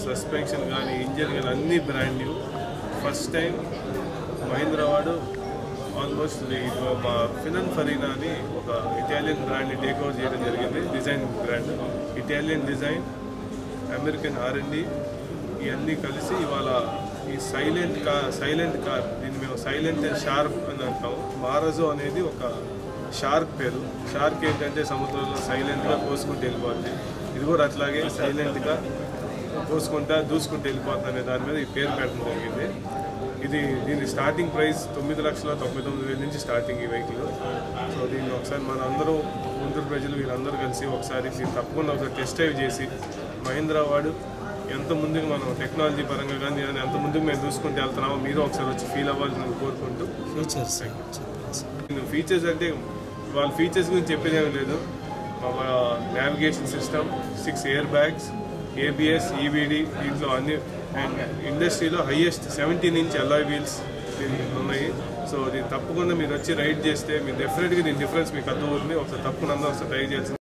suspension కానీ engine కానీ అన్ని brand new first time Mahindra వాడు ఆల్మోస్ట్ ఫినన్ ఫరీనా అని ఒక ఇటాలియన్ బ్రాండ్ని టేక్ ఓవర్ చేయడం జరిగింది design brand Italian design American R and ఇవన్నీ కలిసి ఇవాళ ఈ సైలెంట్ కార్ సైలెంట్ కార్ దీన్ని మేము సైలెంట్ అండ్ షార్ప్ అని అంటాము మారజో అనేది ఒక షార్క్ పేరు షార్క్ ఏంటంటే సముద్రంలో సైలెంట్గా కోసుకుంటూ వెళ్ళిపోతుంది ఇది కూడా అట్లాగే సైలెంట్గా కోసుకుంటా దూసుకుంటూ వెళ్ళిపోతుంది అనే దాని మీద ఈ పేరు పెట్టడం జరిగింది ఇది దీని స్టార్టింగ్ ప్రైస్ తొమ్మిది లక్షల తొంభై తొమ్మిది వేల నుంచి స్టార్టింగ్ ఈ వెహికల్ సో దీన్ని ఒకసారి మన అందరూ గుంటూరు ప్రజలు వీళ్ళందరూ కలిసి ఒకసారి మీరు తప్పకుండా ఒకసారి టెస్ట్ డ్రైవ్ చేసి మహీంద్రా వాడు ఎంత ముందుకు మనం టెక్నాలజీ పరంగా కానీ ఎంత ముందుకు మేము చూసుకుంటూ వెళ్తున్నామో మీరు ఒకసారి వచ్చి ఫీల్ అవ్వాలని నేను కోరుకుంటూ ఫీచర్స్ ఫీచర్స్ అంటే వాళ్ళ ఫీచర్స్ గురించి చెప్పేది ఏమీ లేదు navigation system six air bags ABS EBD దీంట్లో అన్ని అండ్ ఇండస్ట్రీలో highest seventeen inch alloy wheels ఉన్నాయి సో ఇది తప్పకుండా మీరు వచ్చి రైడ్ చేస్తే మీరు డెఫినెట్గా దీని డిఫరెన్స్ మీకు అర్థమవుతుంది ఒకసారి తప్పకుండా అందరూ ఒకసారి ట్రై చేయాల్సింది